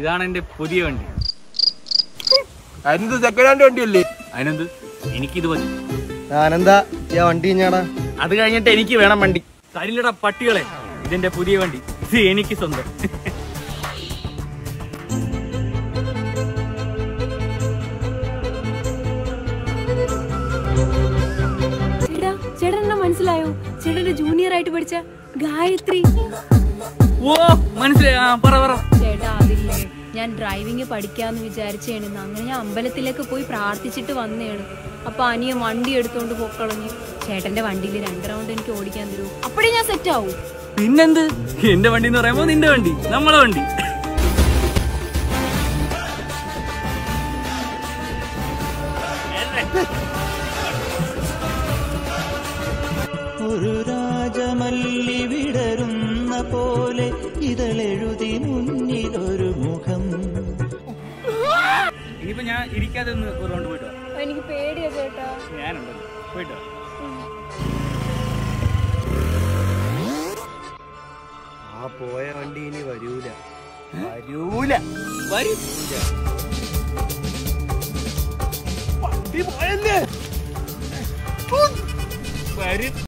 ഇതാണ് എന്റെ പുതിയ വണ്ടി എന്ത് സെക്കൻഡ് ഹാൻഡ് വണ്ടിയല്ലേ അതിനെന്ത് എനിക്കിത് മതി ഞാനെന്താ ഈ വണ്ടി കഴിഞ്ഞാടാ അത് കഴിഞ്ഞിട്ട് എനിക്ക് വേണം വണ്ടി തരില്ലട പട്ടികളെ ഇതെന്റെ പുതിയ വണ്ടി ഇത് എനിക്ക് സ്വന്തം ചേട്ടാ ചേട്ടൻ എന്നെ മനസ്സിലായോ ചേട്ടന്റെ ജൂനിയർ ആയിട്ട് പഠിച്ച ഗായത്രി ഓ മനസ്സിലായി ആ പറ പറ ചേട്ടാ അതില്ലേ ഞാൻ ഡ്രൈവിംഗ് പഠിക്കാന്ന് വിചാരിച്ചാണ് അങ്ങനെ ഞാൻ അമ്പലത്തിലേക്ക് പോയി പ്രാർത്ഥിച്ചിട്ട് വന്നതാണ് അപ്പൊ അനിയൻ വണ്ടി എടുത്തോണ്ട് പൊക്കളഞ്ഞു ചേട്ടന്റെ വണ്ടിയിൽ രണ്ട് റൗണ്ട് എനിക്ക് ഓടിക്കാൻ തരൂ അപ്പഴേ ഞാൻ സെറ്റ് ആവും പിന്നെന്ത് എന്റെ വണ്ടി എന്ന് പറയുമ്പോ നിന്റെ വണ്ടി നമ്മളെ വണ്ടി ഒരു രാജമല്ലി വിടരുന്ന പോലെ ഇതളെഴുതി മുന്നിലൊരു മുഖം ഇനിയിപ്പോ ഞാൻ ഇരിക്കാതെ ഒന്ന് ഒരു റൗണ്ട് പോയിട്ട് വാ. എനിക്ക് പേടിയാ ചേട്ടാ ഞാനുണ്ടല്ലോ പോയിട്ട് വാ. ആ പോയ വണ്ടി ഇനി വരൂല വരൂല വരൂ വരും